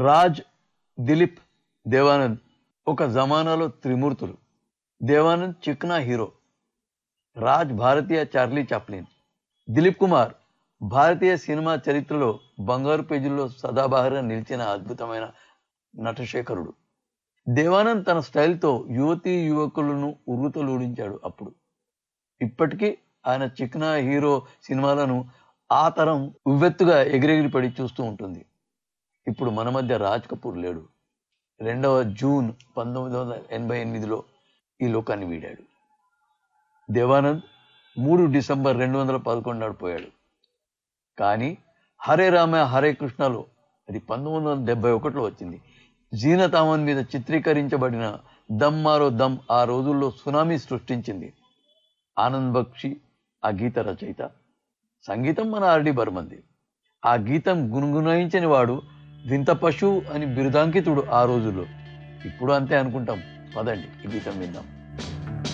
రాజ్ దిలీప్ దేవానంద్ ఒక జమానాలో త్రిమూర్తులు దేవానంద్ చిక్నా హీరో రాజ్ భారతీయ చార్లీ చాప్లిన్ దిలీప్ కుమార్ భారతీయ సినిమా చరిత్రలో బంగారు పేజీల్లో సదాబహారంగా నిలిచిన అద్భుతమైన నటశేఖరుడు దేవానంద్ తన స్టైల్తో యువతీ యువకులను ఉరుతలూడించాడు అప్పుడు ఇప్పటికీ ఆయన చిక్నా హీరో సినిమాలను ఆ తరం ఉవ్వెత్తుగా ఎగిరెగిరి పడి చూస్తూ ఉంటుంది ఇప్పుడు మన మధ్య రాజ్ కపూర్ లేడు రెండవ జూన్ పంతొమ్మిది వందల ఎనభై ఎనిమిదిలో ఈ లోకాన్ని వీడాడు దేవానంద్ మూడు డిసెంబర్ రెండు వందల పదకొండు నాడు పోయాడు కానీ హరే రామ హరే కృష్ణలో అది పంతొమ్మిది వందల డెబ్బై ఒకటిలో వచ్చింది జీనతామన్ మీద చిత్రీకరించబడిన దమ్ మారో దమ్ ఆ రోజుల్లో సునామీ సృష్టించింది ఆనంద్ బక్షి ఆ గీత రచయిత సంగీతం మన ఆర్డి బర్మంది ఆ గీతం గుణగుణయించని వాడు వింత పశువు అని బిరుదాంకితుడు ఆ రోజుల్లో ఇప్పుడు అంతే అనుకుంటాం పదండి ఈ గీతం విందాం